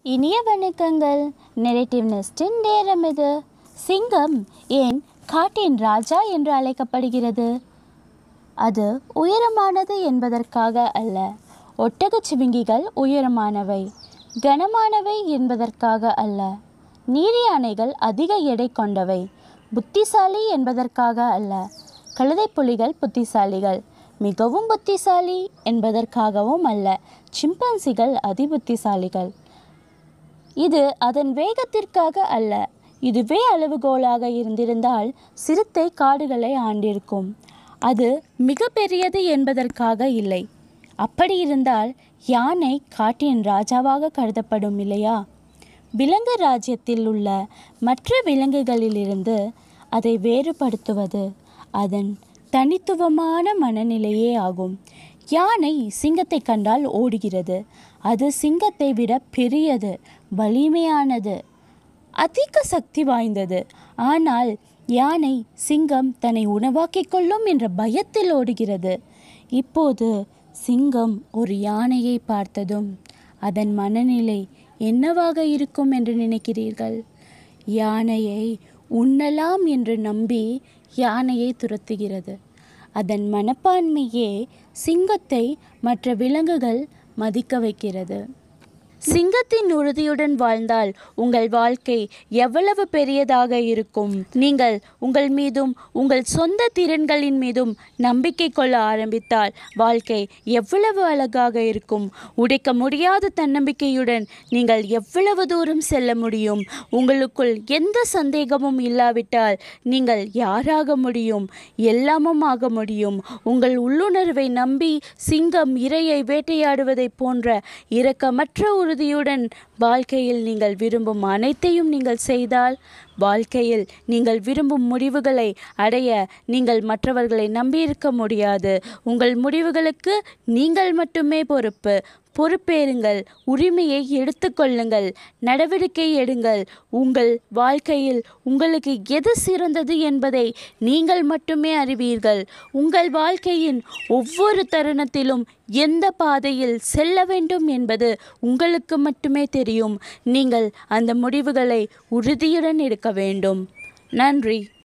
இனிய வணக்கங்கள் நெரேட்டிவ் நெஸ்டின் நேரம் இது சிங்கம் ஏன் காட்டின் ராஜா என்று அழைக்கப்படுகிறது அது உயரமானது என்பதற்காக அல்ல ஒட்டகச் சிவிங்கிகள் உயரமானவை கனமானவை என்பதற்காக அல்ல நீர் யானைகள் அதிக எடை கொண்டவை புத்திசாலி என்பதற்காக அல்ல கழுதைப் புலிகள் புத்திசாலிகள் மிகவும் புத்திசாலி என்பதற்காகவும் அல்ல சிம்பன்சிகள் அதிபுத்திசாலிகள் இது அதன் வேகத்திற்காக அல்ல இதுவே அளவுகோலாக இருந்திருந்தால் சிறுத்தை காடுகளை ஆண்டிருக்கும் அது மிக பெரியது என்பதற்காக இல்லை அப்படி இருந்தால் யானை காட்டின் ராஜாவாக கருதப்படும் இல்லையா விலங்கு ராஜ்யத்தில் உள்ள மற்ற விலங்குகளிலிருந்து அதை வேறுபடுத்துவது அதன் தனித்துவமான மனநிலையே ஆகும் யானை சிங்கத்தை கண்டால் ஓடுகிறது அது சிங்கத்தை விட பெரியது வலிமையானது அதிக சக்தி வாய்ந்தது ஆனால் யானை சிங்கம் தன்னை உணவாக்கிக் கொள்ளும் என்ற பயத்தில் ஓடுகிறது இப்போது சிங்கம் ஒரு யானையை பார்த்ததும் அதன் மனநிலை என்னவாக இருக்கும் என்று நினைக்கிறீர்கள் யானையை உண்ணலாம் என்று நம்பி யானையை துரத்துகிறது அதன் மனப்பான்மையே சிங்கத்தை மற்ற விலங்குகள் மதிக்க வைக்கிறது சிங்கத்தின் உறுதியுடன் வாழ்ந்தால் உங்கள் வாழ்க்கை எவ்வளவு பெரியதாக இருக்கும் நீங்கள் உங்கள் மீதும் உங்கள் சொந்த திறன்களின் மீதும் நம்பிக்கை கொள்ள ஆரம்பித்தால் வாழ்க்கை எவ்வளவு அழகாக இருக்கும் உடைக்க முடியாத தன்னம்பிக்கையுடன் நீங்கள் எவ்வளவு தூரம் செல்ல முடியும் உங்களுக்குள் எந்த சந்தேகமும் இல்லாவிட்டால் நீங்கள் யாராக முடியும் எல்லாமும் ஆக முடியும் உங்கள் உள்ளுணர்வை நம்பி சிங்கம் இரையை வேட்டையாடுவதைப் போன்ற இரக்கமற்ற உறுதியுடன் வாழ்க்கையில் நீங்கள் விரும்பும் அனைத்தையும் நீங்கள் செய்தால் வாழ்க்கையில் நீங்கள் விரும்பும் முடிவுகளை அடைய நீங்கள் மற்றவர்களை நம்பியிருக்க முடியாது உங்கள் முடிவுகளுக்கு நீங்கள் மட்டுமே பொறுப்பு பொறுப்பேறுங்கள் உரிமையை எடுத்துக்கொள்ளுங்கள் நடவடிக்கை எடுங்கள் உங்கள் வாழ்க்கையில் உங்களுக்கு எது சிறந்தது என்பதை நீங்கள் மட்டுமே அறிவீர்கள் உங்கள் வாழ்க்கையின் ஒவ்வொரு தருணத்திலும் எந்த பாதையில் செல்ல வேண்டும் என்பது உங்களுக்கு மட்டுமே தெரியும் நீங்கள் அந்த முடிவுகளை உறுதியுடன் எடுக்க வேண்டும் நன்றி